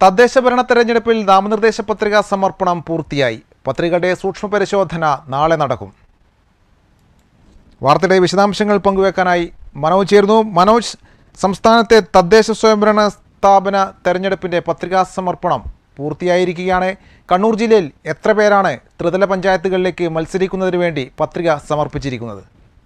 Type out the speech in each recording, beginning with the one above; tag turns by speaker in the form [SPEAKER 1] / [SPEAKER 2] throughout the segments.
[SPEAKER 1] തദ്ദേശ ഭരണ തെരഞ്ഞെടുപ്പിൽ നാമനിർദ്ദേശ പത്രികാ സമർപ്പണം പൂർത്തിയായി പത്രികയുടെ സൂക്ഷ്മ പരിശോധന നാളെ നടക്കും വാർത്തയുടെ വിശദാംശങ്ങൾ പങ്കുവെക്കാനായി മനോജ് ചേർന്നു മനോജ് സംസ്ഥാനത്തെ തദ്ദേശ സ്വയംഭരണ സ്ഥാപന തെരഞ്ഞെടുപ്പിന്റെ പത്രികാ സമർപ്പണം പൂർത്തിയായിരിക്കുകയാണ് കണ്ണൂർ ജില്ലയിൽ എത്ര പേരാണ് ത്രിതല പഞ്ചായത്തുകളിലേക്ക് മത്സരിക്കുന്നതിന് വേണ്ടി പത്രിക സമർപ്പിച്ചിരിക്കുന്നത്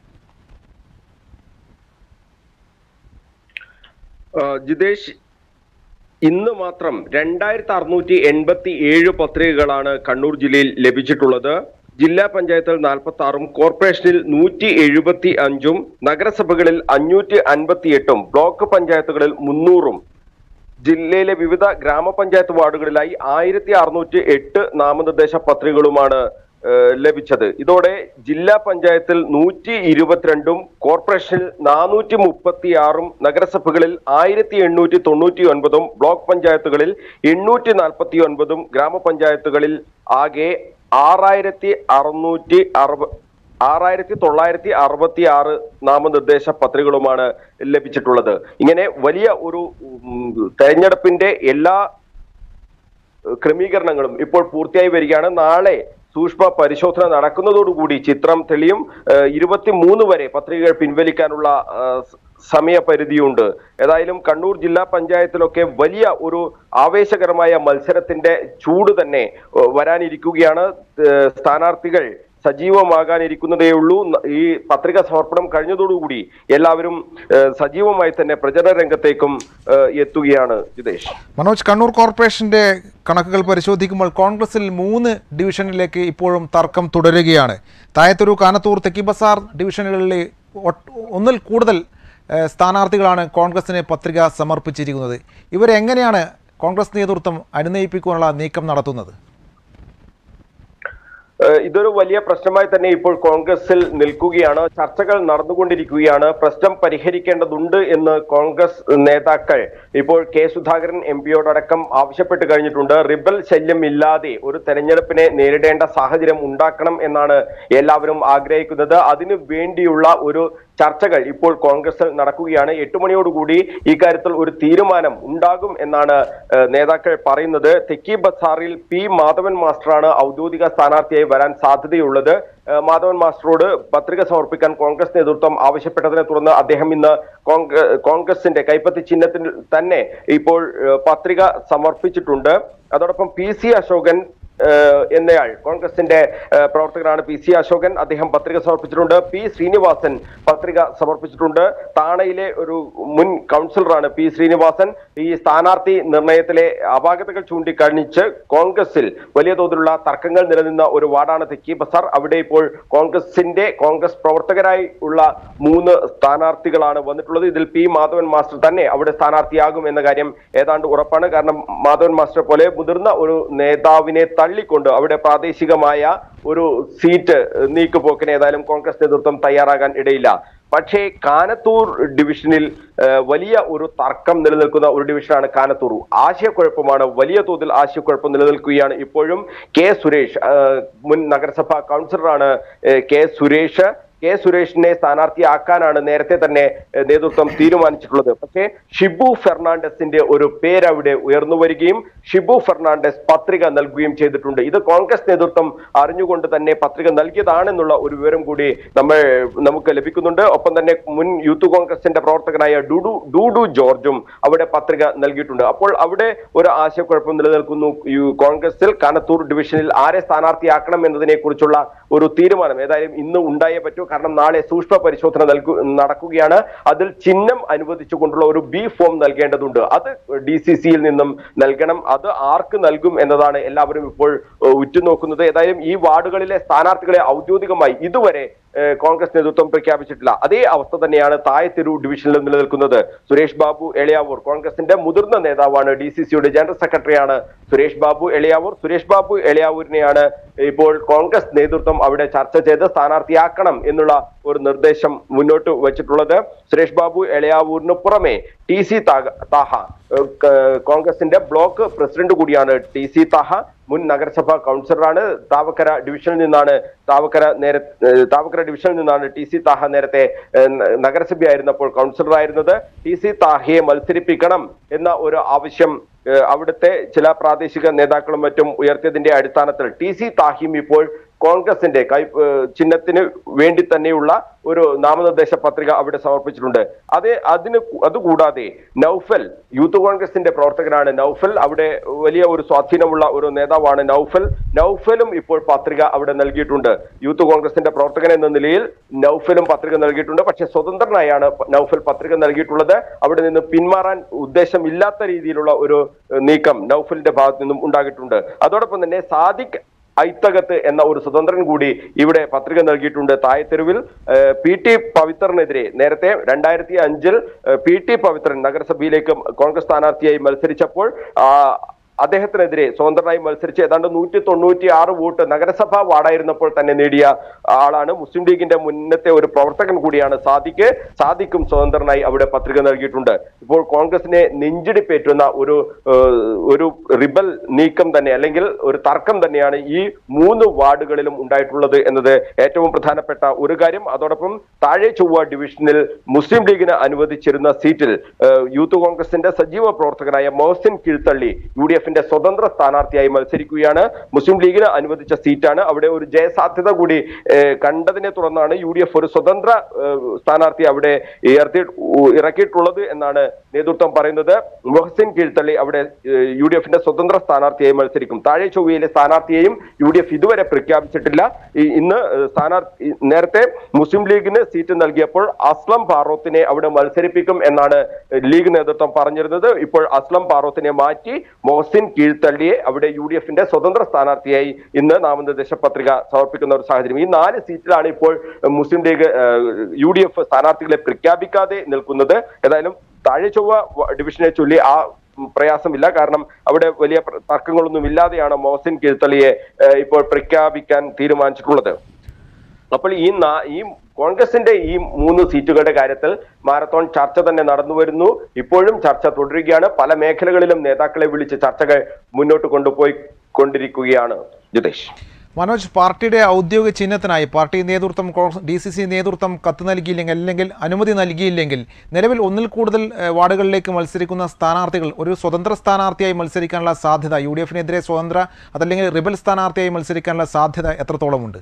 [SPEAKER 2] ആ, ജിതേഷ് ഇന്ന് മാത്രം രണ്ടായിരത്തി അറുന്നൂറ്റി എൺപത്തി ഏഴ് പത്രികകളാണ് കണ്ണൂർ ജില്ലയിൽ ലഭിച്ചിട്ടുള്ളത് ജില്ലാ പഞ്ചായത്തിൽ നാൽപ്പത്തി ആറും കോർപ്പറേഷനിൽ നൂറ്റി എഴുപത്തി അഞ്ചും നഗരസഭകളിൽ അഞ്ഞൂറ്റി അൻപത്തി എട്ടും ബ്ലോക്ക് പഞ്ചായത്തുകളിൽ മുന്നൂറും ജില്ലയിലെ വിവിധ ഗ്രാമപഞ്ചായത്ത് വാർഡുകളിലായി ആയിരത്തി അറുന്നൂറ്റി എട്ട് നാമനിർദ്ദേശ പത്രികകളുമാണ് ഏഹ്, ലഭിച്ചത് ഇതോടെ ജില്ലാ പഞ്ചായത്തിൽ നൂറ്റി ഇരുപത്തിരണ്ടും കോർപ്പറേഷനിൽ നാനൂറ്റി മുപ്പത്തി ആറും നഗരസഭകളിൽ ആയിരത്തി എണ്ണൂറ്റി തൊണ്ണൂറ്റി ഒൻപതും ബ്ലോക്ക് പഞ്ചായത്തുകളിൽ എണ്ണൂറ്റി നാൽപ്പത്തി ഒൻപതും ഗ്രാമപഞ്ചായത്തുകളിൽ ആകെ ആറായിരത്തി അറുന്നൂറ്റി അറുപ ആറായിരത്തി തൊള്ളായിരത്തി അറുപത്തി ആറ് നാമനിർദ്ദേശ പത്രികകളുമാണ് ലഭിച്ചിട്ടുള്ളത് ഇങ്ങനെ വലിയ ഒരു ഉം, തെരഞ്ഞെടുപ്പിന്റെ എല്ലാ ഏഹ്, ക്രമീകരണങ്ങളും ഇപ്പോൾ പൂർത്തിയായി വരികയാണ് നാളെ സൂക്ഷ്മ പരിശോധന നടക്കുന്നതോടുകൂടി ചിത്രം തെളിയും ഇരുപത്തി മൂന്ന് വരെ പത്രികകൾ പിൻവലിക്കാനുള്ള ഏഹ്, സ- സമയപരിധിയുണ്ട് ഏതായാലും കണ്ണൂർ ജില്ലാ പഞ്ചായത്തിലൊക്കെ വലിയ ഒരു ആവേശകരമായ മത്സരത്തിന്റെ ചൂട് തന്നെ ഏഹ്, വരാനിരിക്കുകയാണ് ഏഹ്, സ്ഥാനാർത്ഥികൾ സജീവമാകാനിരിക്കുന്നതേ ഉള്ളൂ ന- ഈ പത്രിക സമർപ്പണം കഴിഞ്ഞതോടുകൂടി എല്ലാവരും ഏഹ്, സജീവമായി തന്നെ പ്രചരണ രംഗത്തേക്കും ഏഹ്, എത്തുകയാണ് ജിതേഷ്
[SPEAKER 1] മനോജ് കണ്ണൂർ കോർപ്പറേഷന്റെ കണക്കുകൾ പരിശോധിക്കുമ്പോൾ കോൺഗ്രസിൽ മൂന്ന് ഡിവിഷനിലേക്ക് ഇപ്പോഴും തർക്കം തുടരുകയാണ് തായത്തൂർ കാനത്തൂർ തെക്കി ബസാർ ഡിവിഷനുകളിലെ ഒട്ട് ഒന്നിൽ കൂടുതൽ ഏഹ്, സ്ഥാനാർത്ഥികളാണ് കോൺഗ്രസിന് പത്രിക സമർപ്പിച്ചിരിക്കുന്നത് ഇവരെങ്ങനെയാണ് കോൺഗ്രസ് നേതൃത്വം അനുനയിപ്പിക്കാനുള്ള നീക്കം നടത്തുന്നത്
[SPEAKER 2] ഏഹ് ഇതൊരു വലിയ പ്രശ്നമായി തന്നെ ഇപ്പോൾ കോൺഗ്രസിൽ നിൽക്കുകയാണ് ചർച്ചകൾ നടന്നുകൊണ്ടിരിക്കുകയാണ് പ്രശ്നം പരിഹരിക്കേണ്ടതുണ്ട് എന്ന് കോൺഗ്രസ് നേതാക്കൾ ഇപ്പോൾ കെ സുധാകരൻ എം പിയോടക്കം ആവശ്യപ്പെട്ട് കഴിഞ്ഞിട്ടുണ്ട് റിബൽ ശല്യം ഇല്ലാതെ ഒരു തെരഞ്ഞെടുപ്പിനെ നേരിടേണ്ട സാഹചര്യം ഉണ്ടാക്കണം എന്നാണ് എല്ലാവരും ആഗ്രഹിക്കുന്നത് അതിനു വേണ്ടിയുള്ള ഒരു ചർച്ചകൾ ഇപ്പോൾ കോൺഗ്രസിൽ നടക്കുകയാണ് എട്ട് മണിയോടുകൂടി ഇക്കാര്യത്തിൽ ഒരു തീരുമാനം ഉണ്ടാകും എന്നാണ് ഏഹ്, നേതാക്കൾ പറയുന്നത് തെക്കി ബസാറിൽ പി മാധവൻ മാസ്റ്ററാണ് ഔദ്യോഗിക സ്ഥാനാർത്ഥിയായി വരാൻ സാധ്യതയുള്ളത് ഏഹ്, മാധവൻ മാസ്റ്ററോട് പത്രിക സമർപ്പിക്കാൻ കോൺഗ്രസ് നേതൃത്വം ആവശ്യപ്പെട്ടതിനെ തുടർന്ന് അദ്ദേഹം ഇന്ന് കോൺഗ്ര- കോൺഗ്രസിന്റെ കൈപ്പത്തി ചിഹ്നത്തിൽ തന്നെ ഇപ്പോൾ ഏഹ്, പത്രിക സമർപ്പിച്ചിട്ടുണ്ട് അതോടൊപ്പം പി സി അശോകൻ ഏഹ് എന്നയാൾ കോൺഗ്രസിന്റെ ഏഹ് പ്രവർത്തകനാണ് പി സി അശോകൻ അദ്ദേഹം പത്രിക സമർപ്പിച്ചിട്ടുണ്ട് പി ശ്രീനിവാസൻ പത്രിക സമർപ്പിച്ചിട്ടുണ്ട് താണയിലെ ഒരു മുൻ കൗൺസിലറാണ് പി ശ്രീനിവാസൻ ഈ സ്ഥാനാർത്ഥി നിർണയത്തിലെ അപാകതകൾ ചൂണ്ടിക്കാണിച്ച് കോൺഗ്രസിൽ വലിയ തോതിലുള്ള തർക്കങ്ങൾ നിലനിന്ന ഒരു വാർഡാണ് തെക്കി ബസാർ അവിടെ ഇപ്പോൾ കോൺഗ്രസിന്റെ കോൺഗ്രസ് പ്രവർത്തകരായി ഉള്ള മൂന്ന് സ്ഥാനാർത്ഥികളാണ് വന്നിട്ടുള്ളത് ഇതിൽ പി മാധവൻ മാസ്റ്റർ തന്നെ അവിടെ സ്ഥാനാർത്ഥിയാകും എന്ന കാര്യം ഏതാണ്ട് ഉറപ്പാണ് കാരണം മാധവൻ മാസ്റ്റർ പോലെ മുതിർന്ന ഒരു നേതാവിനെ തള്ളിക്കൊണ്ട് അവിടെ പ്രാദേശികമായ ഒരു സീറ്റ് നീക്കുപോക്കിന് ഏതായാലും കോൺഗ്രസ് നേതൃത്വം തയ്യാറാകാൻ ഇടയില്ല പക്ഷേ കാനത്തൂർ ഡിവിഷനിൽ ഏഹ്, വലിയ ഒരു തർക്കം നിലനിൽക്കുന്ന ഒരു ഡിവിഷനാണ് കാനത്തൂർ ആശയക്കുഴപ്പമാണ് വലിയ തോതിൽ ആശയക്കുഴപ്പം നിലനിൽക്കുകയാണ് ഇപ്പോഴും കെ സുരേഷ് ഏഹ്, മുൻ നഗരസഭാ കൗൺസിലറാണ് ഏഹ്, കെ സുരേഷ് കെ സുരേഷിനെ സ്ഥാനാർത്ഥിയാക്കാനാണ് നേരത്തെ തന്നെ ഏഹ്, നേതൃത്വം തീരുമാനിച്ചിട്ടുള്ളത് പക്ഷേ ഷിബു ഫെർണാണ്ടസിന്റെ ഒരു പേര് അവിടെ ഉയർന്നു വരികയും ഷിബു ഫെർണാണ്ടസ് പത്രിക നൽകുകയും ചെയ്തിട്ടുണ്ട് ഇത് കോൺഗ്രസ് നേതൃത്വം അറിഞ്ഞുകൊണ്ട് തന്നെ പത്രിക നൽകിയതാണെന്നുള്ള ഒരു വിവരം കൂടി നമ്മൾ നമുക്ക് ലഭിക്കുന്നുണ്ട് ഒപ്പം തന്നെ മുൻ യൂത്ത് കോൺഗ്രസിന്റെ പ്രവർത്തകനായ ഡുഡു ഡൂഡു ജോർജും അവിടെ പത്രിക നൽകിയിട്ടുണ്ട് അപ്പോൾ അവിടെ ഒരു ആശയക്കുഴപ്പം നിലനിൽക്കുന്നു യു- കോൺഗ്രസിൽ കാനത്തൂർ ഡിവിഷനിൽ ആരെ സ്ഥാനാർത്ഥിയാക്കണം എന്നതിനെ കുറിച്ചുള്ള ഒരു തീരുമാനം ഏതായാലും ഇന്ന് ഉണ്ടായേ പറ്റൂ കാരണം നാളെ സൂക്ഷ്മ പരിശോധന നൽകു നടക്കുകയാണ് അതിൽ ചിഹ്നം അനുവദിച്ചുകൊണ്ടുള്ള ഒരു ബി ഫോം നൽകേണ്ടതുണ്ട് അത് ഡി സി സിയിൽ നിന്നും നൽകണം അത് ആർക്ക് നൽകും എന്നതാണ് എല്ലാവരും ഇപ്പോൾ ഏഹ്, ഉറ്റുനോക്കുന്നത് ഏതായാലും ഈ വാർഡുകളിലെ സ്ഥാനാർത്ഥികളെ ഔദ്യോഗികമായി ഇതുവരെ ഏഹ്, കോൺഗ്രസ് നേതൃത്വം പ്രഖ്യാപിച്ചിട്ടില്ല അതേ അവസ്ഥ തന്നെയാണ് തായത്തെരു ഡിവിഷനിൽ നിലനിൽക്കുന്നത് സുരേഷ് ബാബു എളിയാവൂർ കോൺഗ്രസിന്റെ മുതിർന്ന നേതാവാണ് ഡി സി സിയുടെ ജനറൽ സെക്രട്ടറിയാണ് സുരേഷ് ബാബു എളിയാവൂർ സുരേഷ് ബാബു എളിയാവൂരിനെയാണ് ഇപ്പോൾ കോൺഗ്രസ് നേതൃത്വം അവിടെ ചർച്ച ചെയ്ത് സ്ഥാനാർത്ഥിയാക്കണം എന്നുള്ള ഒരു നിർദ്ദേശം മുന്നോട്ട് വെച്ചിട്ടുള്ളത് സുരേഷ് ബാബു എളയാവൂരിന് പുറമെ ടി സി താഹ ഏഹ്, ക- കോൺഗ്രസിന്റെ ബ്ലോക്ക് പ്രസിഡന്റ് കൂടിയാണ് ടി സി താഹ മുൻ നഗരസഭാ കൗൺസിലറാണ് താവക്കര ഡിവിഷനിൽ നിന്നാണ് താവക്കര നേര ഏഹ്, താവക്കര ഡിവിഷനിൽ നിന്നാണ് ടി സി താഹ നേരത്തെ ഏഹ്, ന- നഗരസഭയായിരുന്നപ്പോൾ കൗൺസിലറായിരുന്നത് ടി സി താഹയെ മത്സരിപ്പിക്കണം എന്ന ഒരു ആവശ്യം ഏഹ് അവിടുത്തെ ചില പ്രാദേശിക നേതാക്കളും മറ്റും ഉയർത്തിയതിന്റെ അടിസ്ഥാനത്തിൽ ടി സി താഹിം ഇപ്പോൾ കോൺഗ്രസിന്റെ കൈ ഏഹ് ചിഹ്നത്തിന് വേണ്ടി തന്നെയുള്ള ഒരു നാമനിർദ്ദേശ പത്രിക അവിടെ സമർപ്പിച്ചിട്ടുണ്ട് അത് അതിന് കു- അതുകൂടാതെ നൗഫൽ യൂത്ത് കോൺഗ്രസിന്റെ പ്രവർത്തകനാണ് നൗഫൽ അവിടെ വലിയ ഒരു സ്വാധീനമുള്ള ഒരു നേതാവാണ് നൗഫൽ നൗഫലും ഇപ്പോൾ പത്രിക അവിടെ നൽകിയിട്ടുണ്ട് യൂത്ത് കോൺഗ്രസിന്റെ പ്രവർത്തകൻ എന്ന നിലയിൽ നൗഫലും പത്രിക നൽകിയിട്ടുണ്ട് പക്ഷേ സ്വതന്ത്രനായാണ് നൗഫൽ പത്രിക നൽകിയിട്ടുള്ളത് അവിടെ നിന്ന് പിന്മാറാൻ ഉദ്ദേശമില്ലാത്ത രീതിയിലുള്ള ഒരു ഏഹ്, നീക്കം നൗഫലിന്റെ ഭാഗത്ത് നിന്നും ഉണ്ടാകിയിട്ടുണ്ട് അതോടൊപ്പം തന്നെ സാദിഖ് ഐത്തകത്ത് എന്ന ഒരു സ്വതന്ത്രൻ കൂടി ഇവിടെ പത്രിക നൽകിയിട്ടുണ്ട് തായത്തെരുവിൽ ഏഹ്, പി ടി പവിത്രനെതിരെ നേരത്തെ രണ്ടായിരത്തി അഞ്ചിൽ ഏഹ്, പി ടി പവിത്രൻ നഗരസഭയിലേക്ക് കോൺഗ്രസ് സ്ഥാനാർത്ഥിയായി മത്സരിച്ചപ്പോൾ ആ, അദ്ദേഹത്തിനെതിരെ സ്വതന്ത്രനായി മത്സരിച്ച് ഏതാണ്ട് നൂറ്റി തൊണ്ണൂറ്റി ആറ് വോട്ട് നഗരസഭാ വാർഡായിരുന്നപ്പോൾ തന്നെ നേടിയ ആളാണ് മുസ്ലിം ലീഗിന്റെ മുന്നത്തെ ഒരു പ്രവർത്തകൻ കൂടിയാണ് സാദിഖ് സാദിഖും സ്വതന്ത്രനായി അവിടെ പത്രിക നൽകിയിട്ടുണ്ട് ഇപ്പോൾ കോൺഗ്രസിനെ നെഞ്ചിടിപ്പേറ്റുന്ന ഒരു ഏഹ്, ഒരു റിബൽ നീക്കം തന്നെ അല്ലെങ്കിൽ ഒരു തർക്കം തന്നെയാണ് ഈ മൂന്ന് വാർഡുകളിലും ഉണ്ടായിട്ടുള്ളത് എന്നത് ഏറ്റവും പ്രധാനപ്പെട്ട ഒരു കാര്യം അതോടൊപ്പം താഴെ ചൊവ്വ ഡിവിഷനിൽ മുസ്ലിം ലീഗിന് അനുവദിച്ചിരുന്ന സീറ്റിൽ ഏഹ്, യൂത്ത് കോൺഗ്രസിന്റെ സജീവ പ്രവർത്തകനായ മോഹസിൻ കീഴ്ത്തള്ളി യു ഡി എഫിന്റെ സ്വതന്ത്ര സ്ഥാനാർത്ഥിയായി മത്സരിക്കുകയാണ് മുസ്ലിം ലീഗിന് അനുവദിച്ച സീറ്റാണ് അവിടെ ഒരു ജയസാധ്യത കൂടി ഏഹ്, കണ്ടതിനെ തുടർന്നാണ് യു ഡി എഫ് ഒരു സ്വതന്ത്ര ഏഹ്, സ്ഥാനാർത്ഥി അവിടെ ഉയർത്തി ഉ- ഇറക്കിയിട്ടുള്ളത് എന്നാണ് നേതൃത്വം പറയുന്നത് മൊഹസിൻ കീഴ്ത്തള്ളി അവിടെ ഏഹ്, യു ഡി എഫിന്റെ സ്വതന്ത്ര സ്ഥാനാർത്ഥിയായി മത്സരിക്കും താഴെ ചൊവ്വയിലെ സ്ഥാനാർത്ഥിയെയും യു ഡി എഫ് ഇതുവരെ പ്രഖ്യാപിച്ചിട്ടില്ല ഈ- ഇന്ന് ഏഹ്, സ്ഥാനാർത്ഥി നേരത്തെ മുസ്ലിം ലീഗിന് സീറ്റ് നൽകിയപ്പോൾ അസ്ലം ഫാറൂഖിനെ അവിടെ മത്സരിപ്പിക്കും എന്നാണ് ലീഗ് നേതൃത്വം പറഞ്ഞിരുന്നത് ഇപ്പോൾ അസ്ലം ഫാറൂഖിനെ മാറ്റി മൊഹസിൻ കീഴ്ത്തള്ളിയെ അവിടെ യു ഡി എഫിന്റെ സ്വതന്ത്ര സ്ഥാനാർത്ഥിയായി ഇന്ന് നാമനിർദ്ദേശ പത്രിക സമർപ്പിക്കുന്ന ഒരു സാഹചര്യം ഈ നാല് സീറ്റിലാണ് ഇപ്പോൾ Muslim League U D F സ്ഥാനാർത്ഥികളെ പ്രഖ്യാപിക്കാതെ നിൽക്കുന്നത് ഏതായാലും താഴെ ചൊവ്വ വ- ഡിവിഷനെ ചൊല്ലി ആ ഉം, പ്രയാസമില്ല കാരണം അവിടെ വലിയ പ്ര- തർക്കങ്ങളൊന്നും ഇല്ലാതെയാണ് മോഹസിൻ കീഴ്ത്തള്ളിയെ ഏഹ്, ഇപ്പോൾ പ്രഖ്യാപിക്കാൻ തീരുമാനിച്ചിട്ടുള്ളത് അപ്പോൾ ഈ നാ- ഈ കോൺഗ്രസിന്റെ ഈ മൂന്ന് സീറ്റുകളുടെ കാര്യത്തിൽ മാരത്തോൺ ചർച്ച തന്നെ നടന്നു വരുന്നു ഇപ്പോഴും ചർച്ച തുടരുകയാണ് പല മേഖലകളിലും നേതാക്കളെ വിളിച്ച് ചർച്ചകൾ മുന്നോട്ട് കൊണ്ടുപോയി കൊണ്ടിരിക്കുകയാണ് ജിതേഷ്
[SPEAKER 1] മനോജ് പാർട്ടിയുടെ ഔദ്യോഗിക ചിഹ്നത്തിനായി പാർട്ടി നേതൃത്വം ഡി സി സി നേതൃത്വം കത്ത് നൽകിയില്ലെങ്കിൽ അല്ലെങ്കിൽ അനുമതി നൽകിയില്ലെങ്കിൽ നിലവിൽ ഒന്നിൽ കൂടുതൽ ഏഹ്, വാർഡുകളിലേക്ക് മത്സരിക്കുന്ന സ്ഥാനാർത്ഥികൾ ഒരു സ്വതന്ത്ര സ്ഥാനാർത്ഥിയായി മത്സരിക്കാനുള്ള സാധ്യത യു ഡി എഫിനെതിരെ സ്വതന്ത്ര അതല്ലെങ്കിൽ റിബൽ സ്ഥാനാർത്ഥിയായി മത്സരിക്കാനുള്ള സാധ്യത എത്രത്തോളമുണ്ട്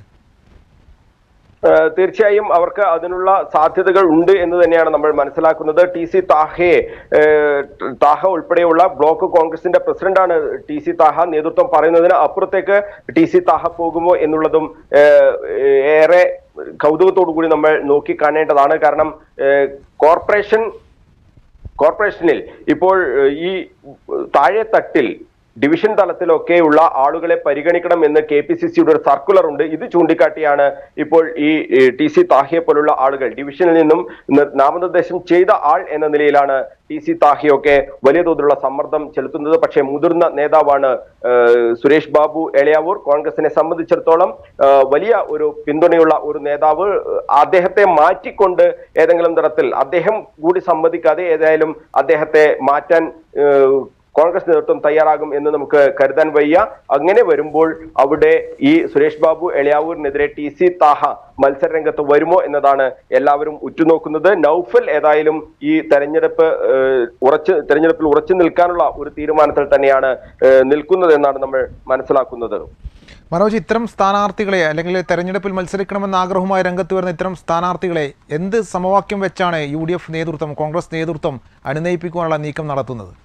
[SPEAKER 2] ഏഹ് തീർച്ചയായും അവർക്ക് അതിനുള്ള സാധ്യതകൾ ഉണ്ട് എന്ന് തന്നെയാണ് നമ്മൾ മനസ്സിലാക്കുന്നത് ടി സി താഹയെ ഏഹ് താഹ ഉൾപ്പെടെയുള്ള ബ്ലോക്ക് കോൺഗ്രസിന്റെ പ്രസിഡന്റാണ് ടി സി താഹ നേതൃത്വം പറയുന്നതിന് അപ്പുറത്തേക്ക് ടി സി താഹ പോകുമോ എന്നുള്ളതും ഏഹ് ഏറെ കൗതുകത്തോടു കൂടി നമ്മൾ നോക്കി കാണേണ്ടതാണ് കാരണം ഏഹ് കോർപ്പറേഷൻ കോർപ്പറേഷനിൽ ഇപ്പോൾ ഏഹ്, ഈ താഴെ തട്ടിൽ ഡിവിഷൻ തലത്തിലൊക്കെയുള്ള ആളുകളെ പരിഗണിക്കണം എന്ന് കെ പി സി സിയുടെ ഒരു സർക്കുലർ ഉണ്ട് ഇത് ചൂണ്ടിക്കാട്ടിയാണ് ഇപ്പോൾ ഈ ടി സി താഹിയെ പോലുള്ള ആളുകൾ ഡിവിഷനിൽ നിന്നും നി- നാമനിർദ്ദേശം ചെയ്ത ആൾ എന്ന നിലയിലാണ് ടി സി താഹിയൊക്കെ വലിയ തോതിലുള്ള സമ്മർദ്ദം ചെലുത്തുന്നത് പക്ഷേ മുതിർന്ന നേതാവാണ് ഏഹ്, സുരേഷ് ബാബു എളയാവൂർ കോൺഗ്രസിനെ സംബന്ധിച്ചിടത്തോളം ഏഹ്, വലിയ ഒരു പിന്തുണയുള്ള ഒരു നേതാവ് ഏഹ്, അദ്ദേഹത്തെ മാറ്റിക്കൊണ്ട് ഏതെങ്കിലും തരത്തിൽ അദ്ദേഹം കൂടി സമ്മതിക്കാതെ ഏതായാലും അദ്ദേഹത്തെ മാറ്റാൻ ഏഹ്, കോൺഗ്രസ് നേതൃത്വം തയ്യാറാകും എന്ന് നമുക്ക് കരുതാൻ വയ്യ അങ്ങനെ വരുമ്പോൾ അവിടെ ഈ സുരേഷ് ബാബു എളയാവൂരിനെതിരെ ടി സി താഹ മത്സര രംഗത്ത് വരുമോ എന്നതാണ് എല്ലാവരും ഉറ്റുനോക്കുന്നത് നൌഫൽ ഏതായാലും ഈ തെരഞ്ഞെടുപ്പ് ഏഹ്, ഉറച്ച് തെരഞ്ഞെടുപ്പിൽ ഉറച്ചു നിൽക്കാനുള്ള ഒരു തീരുമാനത്തിൽ തന്നെയാണ് ഏഹ്, നിൽക്കുന്നത് എന്നാണ് നമ്മൾ മനസ്സിലാക്കുന്നത്
[SPEAKER 1] മനോജ് ഇത്തരം സ്ഥാനാർത്ഥികളെ അല്ലെങ്കിൽ തെരഞ്ഞെടുപ്പിൽ മത്സരിക്കണമെന്ന ആഗ്രഹവുമായി രംഗത്ത് വരുന്ന ഇത്തരം സ്ഥാനാർത്ഥികളെ എന്ത് സമവാക്യം വെച്ചാണ് യു ഡി എഫ് നേതൃത്വം കോൺഗ്രസ് നേതൃത്വം അനുനയിപ്പിക്കാനുള്ള നീക്കം നടത്തുന്നത്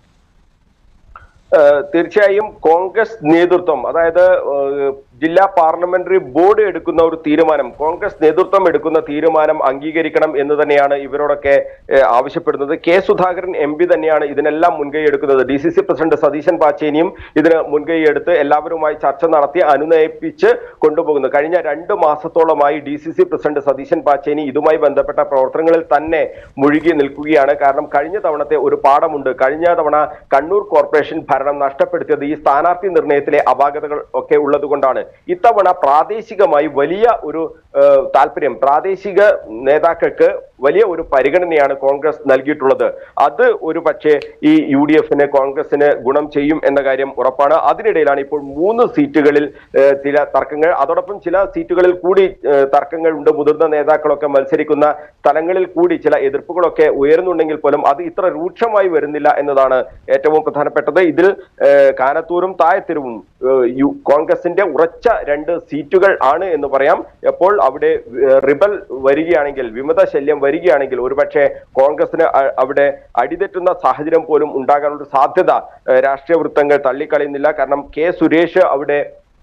[SPEAKER 2] ഏഹ് തീർച്ചയായും കോൺഗ്രസ് നേതൃത്വം അതായത് ഏഹ് ജില്ലാ പാർലമെന്ററി ബോർഡ് എടുക്കുന്ന ഒരു തീരുമാനം കോൺഗ്രസ് നേതൃത്വം എടുക്കുന്ന തീരുമാനം അംഗീകരിക്കണം എന്ന് തന്നെയാണ് ഇവരോടൊക്കെ ഏഹ് ആവശ്യപ്പെടുന്നത് കെ സുധാകരൻ എം പി തന്നെയാണ് ഇതിനെല്ലാം മുൻകൈ എടുക്കുന്നത് D C C president Satheesan പാച്ചേനിയും ഇതിന് മുൻകൈ എടുത്ത് എല്ലാവരുമായി ചർച്ച നടത്തി അനുനയിപ്പിച്ച് കൊണ്ടുപോകുന്നു കഴിഞ്ഞ രണ്ട് മാസത്തോളമായി D C C president Satheesan Pacheni ഇതുമായി ബന്ധപ്പെട്ട പ്രവർത്തനങ്ങളിൽ തന്നെ മുഴുകി നിൽക്കുകയാണ് കാരണം കഴിഞ്ഞ തവണത്തെ ഒരു പാഠമുണ്ട് കഴിഞ്ഞ തവണ കണ്ണൂർ കോർപ്പറേഷൻ ഭരണം നഷ്ടപ്പെടുത്തിയത് ഈ സ്ഥാനാർത്ഥി നിർണയത്തിലെ അപാകതകൾ ഒക്കെ ഉള്ളതുകൊണ്ടാണ് ഇത്തവണ പ്രാദേശികമായി വലിയ ഒരു ഏഹ്, താല്പര്യം പ്രാദേശിക നേതാക്കൾക്ക് വലിയ ഒരു പരിഗണനയാണ് കോൺഗ്രസ് നൽകിയിട്ടുള്ളത് അത് ഒരു പക്ഷേ ഈ യു ഡി എഫിന് കോൺഗ്രസിന് ഗുണം ചെയ്യും എന്ന കാര്യം ഉറപ്പാണ് അതിനിടയിലാണ് ഇപ്പോൾ മൂന്ന് സീറ്റുകളിൽ ഏഹ്, ചില തർക്കങ്ങൾ അതോടൊപ്പം ചില സീറ്റുകളിൽ കൂടി ഏഹ്, തർക്കങ്ങൾ ഉണ്ട് മുതിർന്ന നേതാക്കളൊക്കെ മത്സരിക്കുന്ന സ്ഥലങ്ങളിൽ കൂടി ചില എതിർപ്പുകളൊക്കെ ഉയരുന്നുണ്ടെങ്കിൽ പോലും അത് ഇത്ര രൂക്ഷമായി വരുന്നില്ല എന്നതാണ് ഏറ്റവും പ്രധാനപ്പെട്ടത് ഇതിൽ ഏഹ്, കാനത്തൂരും തായത്തെരുവും ഏഹ്, യു- കോൺഗ്രസിന്റെ ഉറച്ച രണ്ട് സീറ്റുകൾ ആണ് എന്ന് പറയാം എപ്പോൾ അവിടെ ഏഹ്, റിബൽ വരികയാണെങ്കിൽ വിമത ശല്യം വരികയാണെങ്കിൽ ഒരുപക്ഷെ കോൺഗ്രസിന് അ- അവിടെ അടിതെറ്റുന്ന സാഹചര്യം പോലും ഉണ്ടാകാനുള്ള സാധ്യത ഏഹ്, രാഷ്ട്രീയ വൃത്തങ്ങൾ തള്ളിക്കളയുന്നില്ല കാരണം കെ സുരേഷ് അവിടെ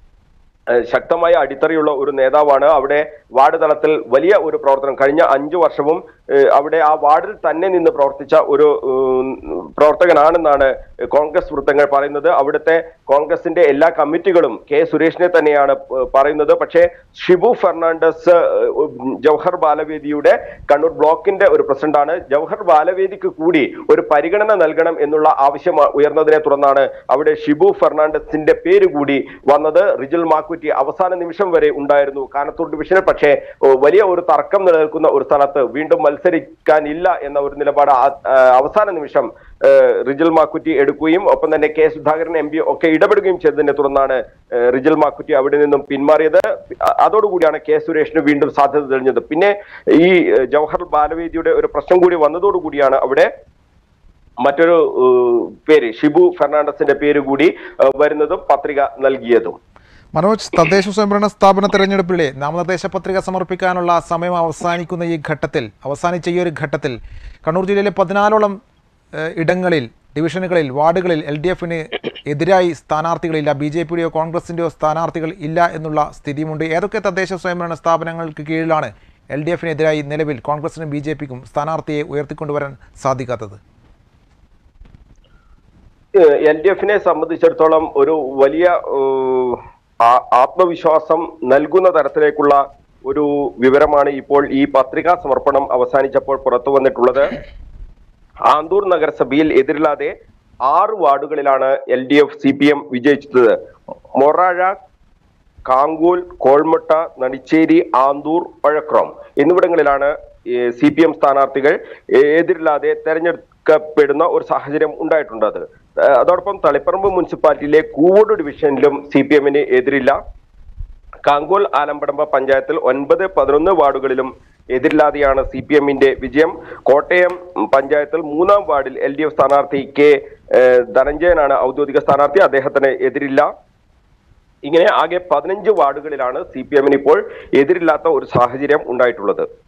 [SPEAKER 2] ഏഹ് ശക്തമായ അടിത്തറയുള്ള ഒരു നേതാവാണ് അവിടെ വാർഡ് തലത്തിൽ വലിയ ഒരു പ്രവർത്തനം കഴിഞ്ഞ അഞ്ചു വർഷവും ഏഹ് അവിടെ ആ വാർഡിൽ തന്നെ നിന്ന് പ്രവർത്തിച്ച ഒരു ഉം, പ്രവർത്തകനാണെന്നാണ് കോൺഗ്രസ് വൃത്തങ്ങൾ പറയുന്നത് അവിടുത്തെ കോൺഗ്രസിന്റെ എല്ലാ കമ്മിറ്റികളും കെ സുരേഷിനെ തന്നെയാണ് ഏഹ് പറയുന്നത് പക്ഷേ ഷിബു ഫെർണാണ്ടസ് ഏഹ്, ഉം, ജവഹർ ബാലവേദിയുടെ കണ്ണൂർ ബ്ലോക്കിന്റെ ഒരു പ്രസിഡന്റാണ് ജവഹർ ബാലവേദിക്ക് കൂടി ഒരു പരിഗണന നൽകണം എന്നുള്ള ആവശ്യം ഉയർന്നതിനെ തുടർന്നാണ് അവിടെ ഷിബു ഫെർണാണ്ടസിന്റെ പേര് കൂടി വന്നത് റിജിൽ മാക്കുറ്റി അവസാന നിമിഷം വരെ ഉണ്ടായിരുന്നു കാനത്തൂർ ഡിവിഷനിൽ പക്ഷേ ഓ, വലിയ ഒരു തർക്കം നിലനിൽക്കുന്ന ഒരു സ്ഥലത്ത് വീണ്ടും മത്സരിക്കാനില്ല എന്ന ഒരു നിലപാട് ആ- ആ, അവസാന നിമിഷം ഏഹ്, റിജിൽ മാക്കുറ്റി എടുക്കുകയും ഒപ്പം തന്നെ കെ സുധാകരൻ എം പി ഒക്കെ ഇടപെടുകയും ചെയ്തതിനെ തുടർന്നാണ് ഏഹ്, റിജിൽ മാക്കുറ്റി അവിടെ നിന്നും പിന്മാറിയത് അ- അതോടുകൂടിയാണ് കെ സുരേഷിന് വീണ്ടും സാധ്യത തെളിഞ്ഞത് പിന്നെ ഈ ഏഹ്, ജവഹർ ബാലവേദിയുടെ ഒരു പ്രശ്നം കൂടി വന്നതോടുകൂടിയാണ് അവിടെ മറ്റൊരു ഏഹ്, പേര് ഷിബു ഫെർണാണ്ടസിന്റെ പേര് കൂടി ഏഹ്, വരുന്നതും പത്രിക നൽകിയതും
[SPEAKER 1] മനോജ് തദ്ദേശ സ്വയംഭരണ സ്ഥാപന തെരഞ്ഞെടുപ്പിലെ നാമനിർദ്ദേശ പത്രിക സമർപ്പിക്കാനുള്ള സമയം അവസാനിക്കുന്ന ഈ ഘട്ടത്തിൽ അവസാനിച്ച ഈ ഒരു ഘട്ടത്തിൽ കണ്ണൂർ ജില്ലയിലെ പതിനാലോളം ഏഹ്, ഇടങ്ങളിൽ ഡിവിഷനുകളിൽ വാർഡുകളിൽ എൽ ഡി എഫിന് എതിരായി സ്ഥാനാർത്ഥികളില്ല ബി ജെ പിയുടെയോ കോൺഗ്രസിൻ്റെയോ സ്ഥാനാർത്ഥികൾ ഇല്ല എന്നുള്ള സ്ഥിതിയുമുണ്ട് ഏതൊക്കെ തദ്ദേശ സ്വയംഭരണ സ്ഥാപനങ്ങൾക്ക് കീഴിലാണ് എൽ ഡി എഫിനെതിരായി നിലവിൽ കോൺഗ്രസിനും ബി ജെ പിക്കും സ്ഥാനാർത്ഥിയെ ഉയർത്തിക്കൊണ്ടുവരാൻ സാധിക്കാത്തത്
[SPEAKER 2] എൽ ഡി എഫിനെ സംബന്ധിച്ചിടത്തോളം ഒരു വലിയ ഏഹ്, ആ- ആത്മവിശ്വാസം നൽകുന്ന തരത്തിലേക്കുള്ള ഒരു വിവരമാണ് ഇപ്പോൾ ഈ പത്രികാ സമർപ്പണം അവസാനിച്ചപ്പോൾ പുറത്തു വന്നിട്ടുള്ളത് ആന്തൂർ നഗരസഭയിൽ എതിരില്ലാതെ ആറ് വാർഡുകളിലാണ് L D F C P M വിജയിച്ചത് മൊറാഴ കാങ്കൂൽ കോൾമുട്ട നടിച്ചേരി ആന്തൂർ പഴക്രം എന്നിവിടങ്ങളിലാണ് സി പി എം സ്ഥാനാർത്ഥികൾ എതിരില്ലാതെ തെരഞ്ഞെടുക്കപ്പെടുന്ന ഒരു സാഹചര്യം ഉണ്ടായിട്ടുണ്ടത് ഏഹ് അതോടൊപ്പം തളിപ്പറമ്പ് മുനിസിപ്പാലിറ്റിയിലെ കൂവോട് ഡിവിഷനിലും സി പി എമ്മിന് എതിരില്ല കാങ്കോൽ ആലമ്പടമ്പ പഞ്ചായത്തിൽ ഒൻപത് പതിനൊന്ന് വാർഡുകളിലും എതിരില്ലാതെയാണ് സി പി എമ്മിന്റെ വിജയം കോട്ടയം പഞ്ചായത്തിൽ മൂന്നാം വാർഡിൽ എൽ ഡി എഫ് സ്ഥാനാർത്ഥി കെ ഏഹ്, ധനഞ്ജയനാണ് ഔദ്യോഗിക സ്ഥാനാർത്ഥി അദ്ദേഹത്തിന് എതിരില്ല ഇങ്ങനെ ആകെ പതിനഞ്ച് വാർഡുകളിലാണ് സി പി എമ്മിന് ഇപ്പോൾ എതിരില്ലാത്ത ഒരു സാഹചര്യം ഉണ്ടായിട്ടുള്ളത്